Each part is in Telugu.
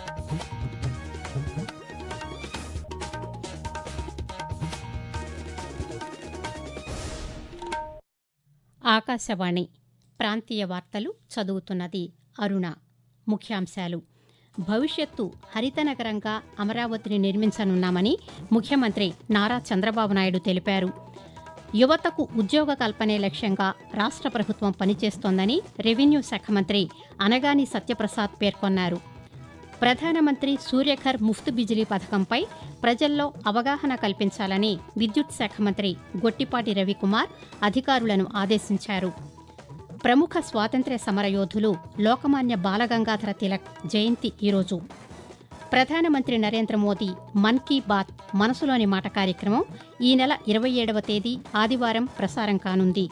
ఆకాశవాణి ప్రాంతీయ వార్తలు చదువుతున్నది అరుణ ముఖ్యాంశాలు భవిష్యత్తు హరితనగరంగా అమరావతిని నిర్మించనున్నామని ముఖ్యమంత్రి నారా చంద్రబాబు నాయుడు తెలిపారు యువతకు ఉద్యోగ కల్పనే లక్ష్యంగా రాష్ట్ర ప్రభుత్వం పనిచేస్తోందని రెవెన్యూ శాఖ మంత్రి అనగాని సత్యప్రసాద్ పేర్కొన్నారు ప్రధానమంత్రి సూర్యఘర్ ముఫ్త్ బిజిలీ పథకంపై ప్రజల్లో అవగాహన కల్పించాలని విద్యుత్ శాఖ మంత్రి గొట్టిపాటి రవికుమార్ అధికారులను ఆదేశించారు ప్రముఖ స్వాతంత్ర్య సమరయోధులు లోకమాన్య బాలగంగాధర తిలక్ జయంతి ఈరోజు ప్రధానమంత్రి నరేంద్ర మోదీ మన్ కీ బాత్ మనసులోని మాట కార్యక్రమం ఈ నెల ఇరవై ఏడవ తేదీ ఆదివారం ప్రసారం కానుంది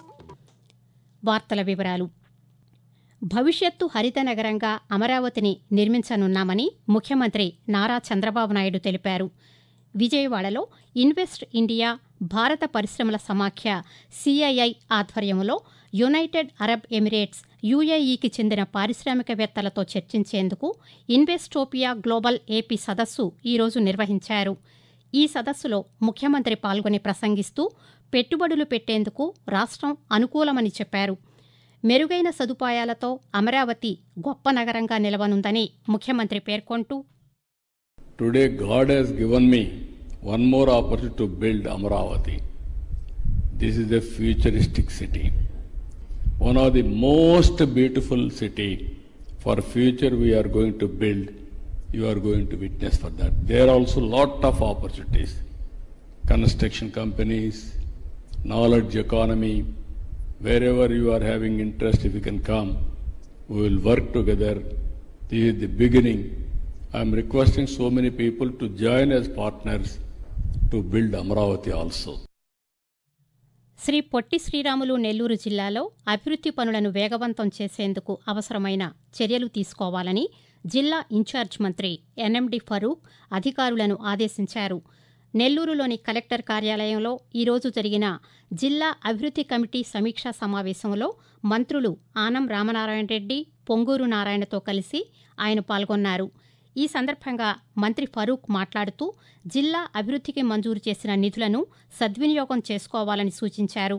వార్తల వివరాలు భవిష్యత్తు హరిత నగరంగా అమరావతిని నిర్మించనున్నామని ముఖ్యమంత్రి నారా చంద్రబాబు నాయుడు తెలిపారు విజయవాడలో ఇన్వెస్ట్ ఇండియా భారత పరిశ్రమల సమాఖ్య సిఐఐ ఆధ్వర్యంలో యునైటెడ్ అరబ్ ఎమిరేట్స్ యుఏఈకి చెందిన పారిశ్రామికవేత్తలతో చర్చించేందుకు ఇన్వెస్టోపియా గ్లోబల్ ఏపీ సదస్సు ఈరోజు నిర్వహించారు ఈ సదస్సులో ముఖ్యమంత్రి పాల్గొని ప్రసంగిస్తూ పెట్టుబడులు పెట్టేందుకు రాష్ట్రం అనుకూలమని చెప్పారు మెరుగైన సదుపాయాలతో అమరావతి గొప్ప నగరంగా నిలవనుందని ముఖ్యమంత్రి పేర్కొంటూ Today, God has given me one more opportunity to build Amaravati. This is a futuristic city, one of the most beautiful city for future we are going to build. You are going to witness for that. There are also lot of opportunities, construction companies, knowledge economy. Wherever you are having interest, if you can come, we will work together. This is the beginning. I am requesting so many people to join as partners to build Amravati also. Shri పొట్టి శ్రీరాములు నెల్లూరు జిల్లాలో అభివృద్ది పనులను వేగవంతం చేసేందుకు అవసరమైన చర్యలు తీసుకోవాలని జిల్లా ఇన్ఛార్జ్ మంత్రి ఎన్ఎండి ఫరూక్ అధికారులను ఆదేశించారు నెల్లూరులోని కలెక్టర్ కార్యాలయంలో ఈరోజు జరిగిన జిల్లా అభివృద్ది కమిటీ సమీక్షా సమావేశంలో మంత్రులు ఆనం రామనారాయణ రెడ్డి పొంగూరు నారాయణతో కలిసి ఆయన పాల్గొన్నారు ఈ సందర్భంగా మంత్రి ఫరూక్ మాట్లాడుతూ జిల్లా అభివృద్ధికి మంజూరు చేసిన నిధులను సద్వినియోగం చేసుకోవాలని సూచించారు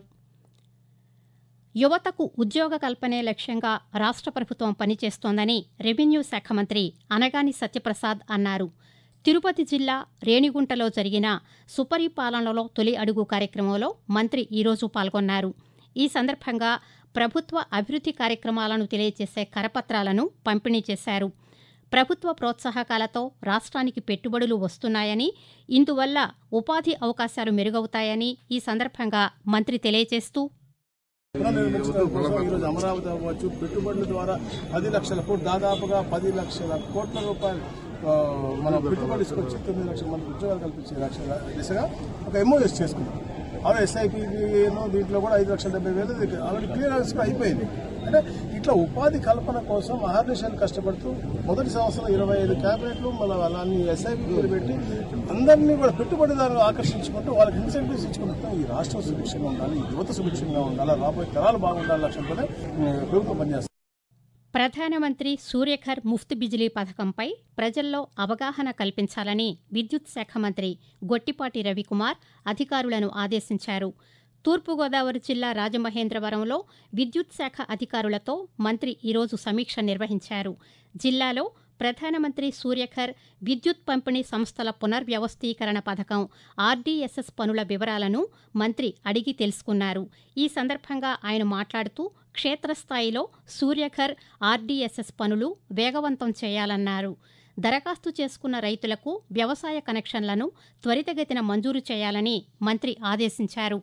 యువతకు ఉద్యోగ కల్పనే లక్ష్యంగా రాష్ట్ర ప్రభుత్వం పనిచేస్తోందని రెవెన్యూ శాఖ మంత్రి అనగాని సత్యప్రసాద్ అన్నారు తిరుపతి జిల్లా రేణిగుంటలో జరిగిన సుపరిపాలనలో తొలి అడుగు కార్యక్రమంలో మంత్రి ఈరోజు పాల్గొన్నారు ఈ సందర్భంగా ప్రభుత్వ అభివృద్ది కార్యక్రమాలను తెలియజేసే కరపత్రాలను పంపిణీ చేశారు ప్రభుత్వ ప్రోత్సాహకాలతో రాష్ట్రానికి పెట్టుబడులు వస్తున్నాయని ఇందువల్ల ఉపాధి అవకాశాలు మెరుగవుతాయని ఈ సందర్భంగా మంత్రి తెలియజేస్తూ పునర్నిర్మించడం కోసం ఈరోజు అమరావతి అవ్వచ్చు పెట్టుబడుల ద్వారా పది లక్షల కోట్లు దాదాపుగా పది లక్షల కోట్ల రూపాయలు ఆ, మనం పెట్టుబడి తీసుకొచ్చి తొమ్మిది లక్షల మంది ఉద్యోగాలు కల్పించే లక్షల దిశగా ఒక ఎంఓఎస్ చేసుకున్నాం అవి ఎస్ఐపి దీంట్లో కూడా ఐదు లక్షల డెబ్బై వేలు ఆల్రెడీ క్లియరెన్స్ కూడా అయిపోయింది అంటే ఇట్లా ఉపాధి కల్పన కోసం మహాదేశాన్ని కష్టపడుతూ మొదటి సంవత్సరం ఇరవై ఐదు క్యాబినెట్లు మన అలాన్ని ఎస్ఐపి పేరు పెట్టి అందరినీ కూడా పెట్టుబడిదారులు ఆకర్షించుకుంటూ వాళ్ళకి ఇన్సెంటివ్స్ ఇచ్చుకుంటూ ఈ రాష్ట్రం సుభిక్షంగా ఉండాలి ఈ యువత సుభిక్షంగా ఉండాలి రాబోయే తరాలు బాగుండాలి లక్ష్యంతోనే ఆ, ప్రభుత్వం పనిచేస్తుంది ప్రధానమంత్రి సూర్యఘర్ ముఫ్త్ బిజిలీ పథకంపై ప్రజల్లో అవగాహన కల్పించాలని విద్యుత్ శాఖ మంత్రి గొట్టిపాటి రవికుమార్ అధికారులను ఆదేశించారు తూర్పుగోదావరి జిల్లా రాజమహేంద్రవరంలో విద్యుత్ శాఖ అధికారులతో మంత్రి ఈరోజు సమీక్ష నిర్వహించారు జిల్లాలో ప్రధానమంత్రి సూర్యఘర్ విద్యుత్ పంపిణీ సంస్థల పునర్వ్యవస్థీకరణ పథకం ఆర్డీఎస్ఎస్ పనుల వివరాలను మంత్రి అడిగి తెలుసుకున్నారు ఈ సందర్భంగా ఆయన మాట్లాడుతూ క్షేత్రస్థాయిలో సూర్యఘర్ ఆర్డీఎస్ఎస్ పనులు వేగవంతం చేయాలన్నారు దరఖాస్తు చేసుకున్న రైతులకు వ్యవసాయ కనెక్షన్లను త్వరితగతిన మంజూరు చేయాలని మంత్రి ఆదేశించారు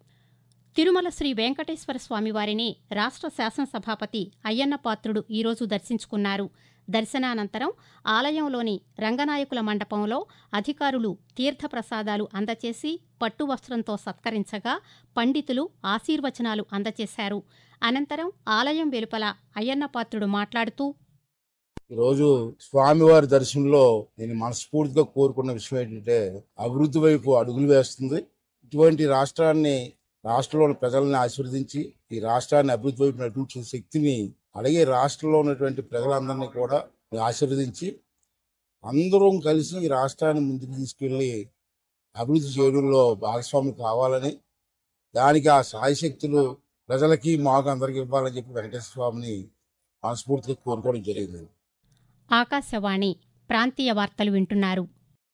తిరుమల శ్రీ వెంకటేశ్వర స్వామివారిని రాష్ట్ర శాసనసభాపతి అయ్యన్న పాత్రుడు ఈరోజు దర్శించుకున్నారు దర్శనానంతరం ఆలయంలోని రంగనాయకుల మండపంలో అధికారులు తీర్థప్రసాదాలు అందచేసి పట్టు వస్త్రంతో సత్కరించగా పండితులు ఆశీర్వచనాలు అందచేశారు అనంతరం ఆలయం వెలుపల అయ్యన్న పాత్రుడు మాట్లాడుతూ ఈరోజు స్వామివారి దర్శనంలో నేను మనస్ఫూర్తిగా కోరుకున్న విషయం ఏంటంటే అభివృద్ధి వైపు అడుగులు వేస్తుంది ఇటువంటి రాష్ట్రాన్ని రాష్ట్రంలోని ప్రజల్ని ఆశీర్వదించి ఈ రాష్ట్రాన్ని అభివృద్ధి వైపు నడిపించే శక్తిని అలాగే రాష్ట్రంలో ఉన్నటువంటి ప్రజలందరినీ కూడా ఆశీర్వదించి అందరం కలిసి ఈ రాష్ట్రాన్ని ముందుకు తీసుకెళ్లి అభివృద్ధి చేయడంలో భాగస్వామి కావాలని దానికి ఆ సాయశక్తులు ప్రజలకి మాకు అందరికి ఇవ్వాలని చెప్పి వెంకటేశ్వర స్వామిని మనస్ఫూర్తిగా కోరుకోవడం జరిగింది ఆకాశవాణి ప్రాంతీయ వార్తలు వింటున్నారు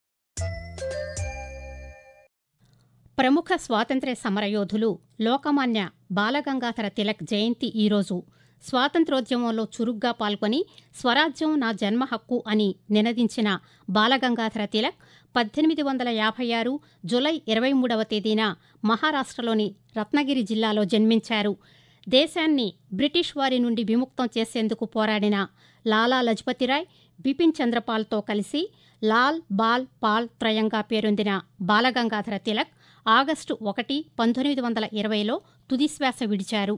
ప్రముఖ స్వాతంత్ర్య సమరయోధులు లోకమాన్య బాలగంగాధర తిలక్ జయంతి ఈరోజు స్వాతంత్రోద్యమంలో చురుగ్గా పాల్గొని స్వరాజ్యం నా జన్మ హక్కు అని నినదించిన బాలగంగాధర తిలక్ పద్దెనిమిది వందల యాభై ఆరు జులై ఇరవై మూడవ తేదీన మహారాష్ట్రలోని రత్నగిరి జిల్లాలో జన్మించారు దేశాన్ని బ్రిటిష్ వారి నుండి విముక్తం చేసేందుకు పోరాడిన లాలా లజపతిరాయ్ బిపిన్ చంద్రపాల్తో కలిసి లాల్ బాల్ పాల్ త్రయంగా పేరొందిన బాలగంగాధర తిలక్ ఆగస్టు ఒకటి పంతొమ్మిది వందల ఇరవైలో తుదిశ్వాస విడిచారు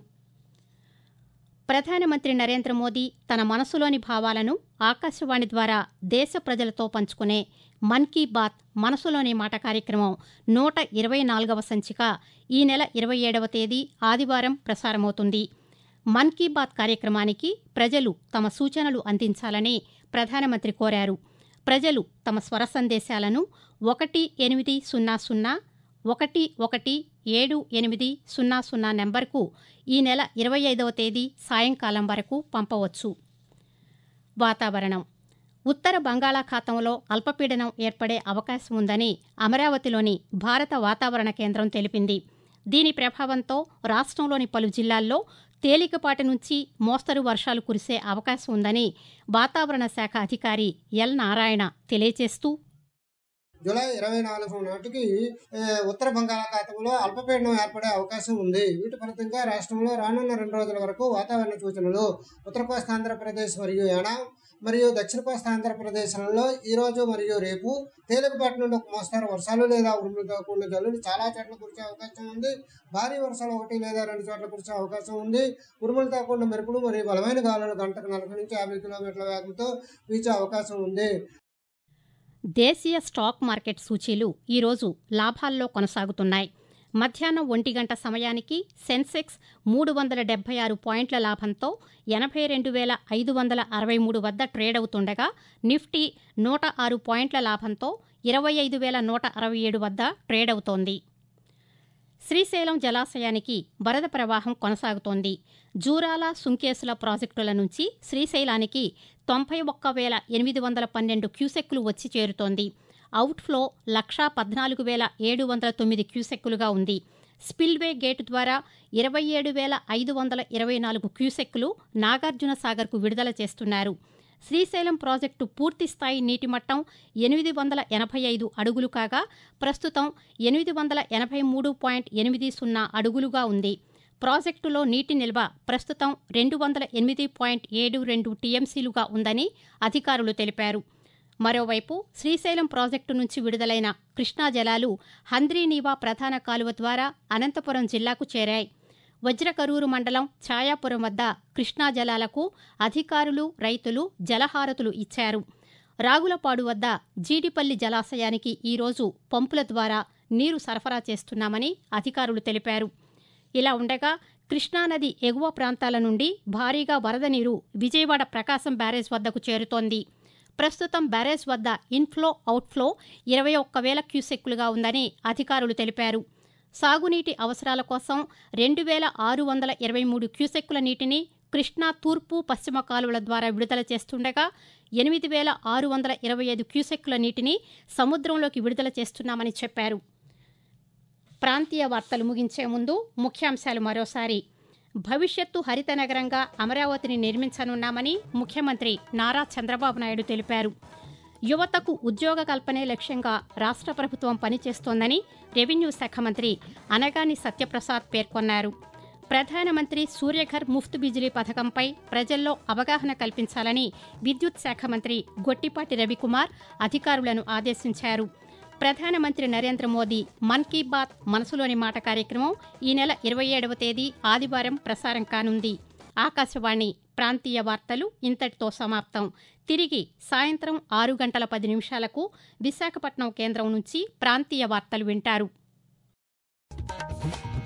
ప్రధానమంత్రి నరేంద్ర మోదీ తన మనసులోని భావాలను ఆకాశవాణి ద్వారా దేశ ప్రజలతో పంచుకునే మన్ కీ బాత్ మనసులోని మాట కార్యక్రమం నూట ఇరవై నాలుగవ సంచిక ఈ నెల ఇరవై ఏడవ తేదీ ఆదివారం ప్రసారమవుతుంది మన్ కీ బాత్ కార్యక్రమానికి ప్రజలు తమ సూచనలు అందించాలని ప్రధానమంత్రి కోరారు ప్రజలు తమ స్వర సందేశాలను ఒకటి ఎనిమిది సున్నా సున్నా ఒకటి ఒకటి ఏడు ఎనిమిది సున్నా సున్నా నెంబర్కు ఈ నెల ఇరవై ఐదవ తేదీ సాయంకాలం వరకు పంపవచ్చు వాతావరణం ఉత్తర బంగాళాఖాతంలో అల్పపీడనం ఏర్పడే అవకాశం ఉందని అమరావతిలోని భారత వాతావరణ కేంద్రం తెలిపింది దీని ప్రభావంతో రాష్ట్రంలోని పలు జిల్లాల్లో తేలికపాటి నుంచి మోస్తరు వర్షాలు కురిసే అవకాశం ఉందని వాతావరణ శాఖ అధికారి ఎల్ నారాయణ తెలియజేస్తూ జూలై ఇరవై నాలుగు నాటికి ఏ, ఉత్తర బంగాళాఖాతంలో అల్పపీడనం ఏర్పడే అవకాశం ఉంది వీటి ఫలితంగా రాష్ట్రంలో రానున్న రెండు రోజుల వరకు వాతావరణ సూచనలు ఉత్తర కోస్తాంధ్రప్రదేశ్ మరియు యానాం మరియు దక్షిణ కోస్తాంధ్రప్రదేశ్లలో ఈ రోజు మరియు రేపు తేలికపాటి నుండి ఒక మోస్తారు వర్షాలు లేదా ఉరుములతో కూడిన జల్లులు చాలా చోట్ల కురిసే అవకాశం ఉంది భారీ వర్షాలు ఒకటి లేదా రెండు చోట్ల కురిసే అవకాశం ఉంది ఉరుములతో కూడిన మెరుపులు మరియు బలమైన గాలులు గంటకు నలభై నుంచి యాభై కిలోమీటర్ల వేగంతో వీచే అవకాశం ఉంది దేశీయ స్టాక్ మార్కెట్ సూచీలు ఈరోజు లాభాల్లో కొనసాగుతున్నాయి మధ్యాహ్నం ఒంటి గంట సమయానికి సెన్సెక్స్ మూడు వందల డెబ్బై ఆరు పాయింట్ల లాభంతో ఎనభై రెండు వేల ఐదు వందల అరవై మూడు వద్ద ట్రేడ్ అవుతుండగా నిఫ్టీ నూట ఆరు పాయింట్ల లాభంతో ఇరవై ఐదు వేల నూట అరవై ఏడు వద్ద ట్రేడ్ అవుతోంది శ్రీశైలం జలాశయానికి వరద ప్రవాహం కొనసాగుతోంది జూరాల సుంకేసుల ప్రాజెక్టుల నుంచి శ్రీశైలానికి తొంభై ఒక్క వేల ఎనిమిది వందల పన్నెండు క్యూసెక్కులు వచ్చి చేరుతోంది అవుట్ఫ్లో లక్షా పద్నాలుగు వేల ఏడు వందల తొమ్మిది క్యూసెక్కులుగా ఉంది స్పిల్వే గేటు ద్వారా ఇరవై ఏడు వేల ఐదు వందల ఇరవై నాలుగు క్యూసెక్కులు నాగార్జున సాగర్కు విడుదల చేస్తున్నారు శ్రీశైలం ప్రాజెక్టు పూర్తి స్థాయి నీటి మట్టం ఎనిమిది వందల ఎనభై ఐదు అడుగులు కాగా ప్రస్తుతం ఎనిమిది వందల ఎనభై మూడు పాయింట్ ఎనిమిది సున్నా అడుగులుగా ఉంది ప్రాజెక్టులో నీటి నిల్వ ప్రస్తుతం రెండు వందల ఎనిమిది పాయింట్ ఏడు రెండు టీఎంసీలుగా ఉందని అధికారులు తెలిపారు మరోవైపు శ్రీశైలం ప్రాజెక్టు నుంచి విడుదలైన కృష్ణా జలాలు హంద్రీనీవా ప్రధాన కాలువ ద్వారా అనంతపురం జిల్లాకు చేరాయి వజ్రకరూరు మండలం ఛాయాపురం వద్ద కృష్ణా జలాలకు అధికారులు రైతులు జలహారతులు ఇచ్చారు రాగులపాడు వద్ద జీడిపల్లి జలాశయానికి ఈరోజు పంపుల ద్వారా నీరు సరఫరా చేస్తున్నామని అధికారులు తెలిపారు ఇలా ఉండగా కృష్ణానది ఎగువ ప్రాంతాల నుండి భారీగా వరద నీరు విజయవాడ ప్రకాశం బ్యారేజ్ వద్దకు చేరుతోంది ప్రస్తుతం బ్యారేజ్ వద్ద ఇన్ఫ్లో అవుట్ఫ్లో ఇరవై ఒక్క వేల క్యూసెక్కులుగా ఉందని అధికారులు తెలిపారు సాగునీటి అవసరాల కోసం రెండు వేల ఆరు వందల ఇరవై మూడు క్యూసెక్కుల నీటిని కృష్ణా తూర్పు పశ్చిమ కాలువల ద్వారా విడుదల చేస్తుండగా ఎనిమిది వేల ఆరు వందల ఇరవై ఐదు క్యూసెక్కుల నీటిని సముద్రంలోకి విడుదల చేస్తున్నామని చెప్పారు ప్రాంతీయ వార్తలు ముగించే ముందు ముఖ్యాంశాలు మరోసారి భవిష్యత్తు హరిత నగరంగా అమరావతిని నిర్మించనున్నామని ముఖ్యమంత్రి నారా చంద్రబాబు నాయుడు తెలిపారు యువతకు ఉద్యోగ కల్పనే లక్ష్యంగా రాష్ట్ర ప్రభుత్వం పనిచేస్తోందని రెవెన్యూ శాఖ మంత్రి అనగాని సత్యప్రసాద్ పేర్కొన్నారు ప్రధానమంత్రి సూర్యఘర్ ముఫ్త్ బిజిలీ పథకంపై ప్రజల్లో అవగాహన కల్పించాలని విద్యుత్ శాఖ మంత్రి గొట్టిపాటి రవికుమార్ అధికారులను ఆదేశించారు ప్రధానమంత్రి నరేంద్ర మోదీ మన్ కీ బాత్ మనసులోని మాట కార్యక్రమం ఈ నెల ఇరవై ఏడవ తేదీ ఆదివారం ప్రసారం కానుంది ఆకాశవాణి ప్రాంతీయ వార్తలు ఇంతటితో సమాప్తం తిరిగి సాయంత్రం ఆరు గంటల పది నిమిషాలకు విశాఖపట్నం కేంద్రం నుంచి ప్రాంతీయ వార్తలు వింటారు